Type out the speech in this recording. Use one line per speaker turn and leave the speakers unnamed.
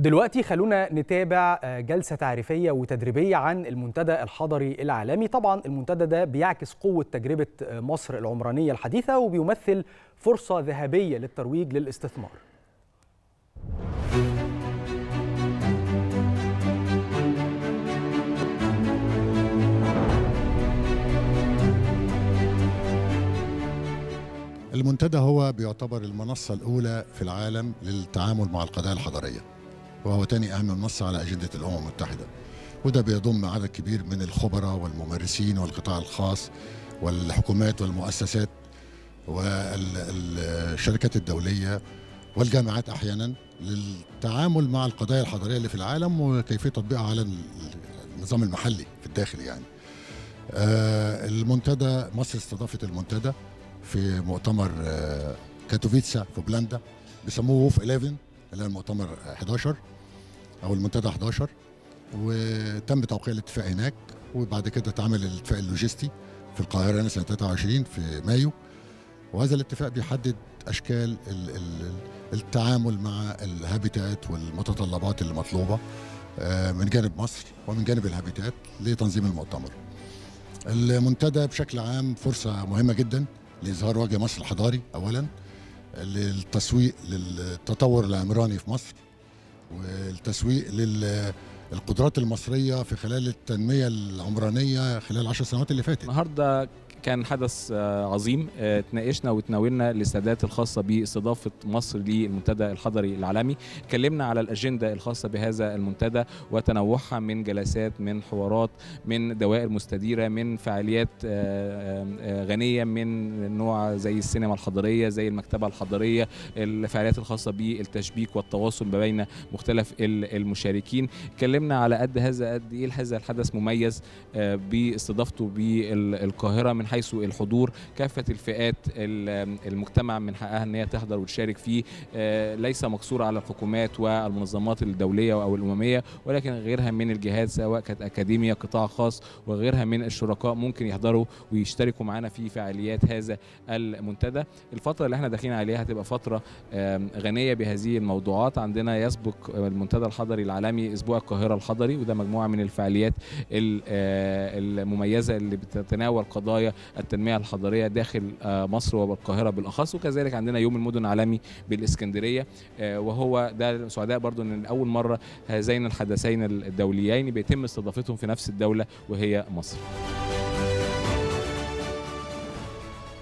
دلوقتي خلونا نتابع جلسة تعريفية وتدريبية عن المنتدى الحضري العالمي طبعا المنتدى ده بيعكس قوة تجربة مصر العمرانية الحديثة وبيمثل فرصة ذهبية للترويج للاستثمار
المنتدى هو بيعتبر المنصة الأولى في العالم للتعامل مع القضايا الحضرية وهو تاني أهم منصة على أجندة الأمم المتحدة وده بيضم عدد كبير من الخبراء والممارسين والقطاع الخاص والحكومات والمؤسسات والشركات الدولية والجامعات أحيانا للتعامل مع القضايا الحضرية اللي في العالم وكيفية تطبيقها على النظام المحلي في الداخل يعني المنتدى مصر استضافت المنتدى في مؤتمر كاتوفيتسا في بولندا بيسموه ووف 11 اللي هو المؤتمر 11 او المنتدى 11 وتم توقيع الاتفاق هناك وبعد كده اتعمل الاتفاق اللوجستي في القاهره سنه 23 في مايو وهذا الاتفاق بيحدد اشكال التعامل مع الهابيتات والمتطلبات المطلوبه من جانب مصر ومن جانب الهابيتات لتنظيم المؤتمر. المنتدى بشكل عام فرصه مهمه جدا لاظهار وجه مصر الحضاري اولا للتسويق للتطور العمراني في مصر والتسويق للقدرات المصريه في خلال التنميه العمرانيه خلال العشر سنوات اللي فاتت
النهارده كان حدث عظيم تناقشنا وتناولنا الاستعدادات الخاصه باستضافه مصر للمنتدى الحضري العالمي اتكلمنا على الاجنده الخاصه بهذا المنتدى وتنوعها من جلسات من حوارات من دوائر مستديره من فعاليات غنيه من نوع زي السينما الحضريه زي المكتبه الحضريه الفعاليات الخاصه بالتشبيك والتواصل ما بين مختلف المشاركين اتكلمنا على قد هذا قد ايه هذا الحدث مميز باستضافته بالقاهره من حيث الحضور كافه الفئات المجتمع من حقها ان هي تحضر وتشارك فيه ليس مقصور على الحكومات والمنظمات الدوليه او الامميه ولكن غيرها من الجهات سواء كانت اكاديميه قطاع خاص وغيرها من الشركاء ممكن يحضروا ويشتركوا معنا في فعاليات هذا المنتدى الفتره اللي احنا داخلين عليها هتبقى فتره غنيه بهذه الموضوعات عندنا يسبق المنتدى الحضري العالمي اسبوع القاهره الحضري وده مجموعه من الفعاليات المميزه اللي بتتناول قضايا التنميه الحضريه داخل مصر والقاهره بالاخص وكذلك عندنا يوم المدن العالمي بالاسكندريه وهو ده سعداء برضو ان اول مره هذين الحدثين الدوليين بيتم استضافتهم في نفس الدوله وهي مصر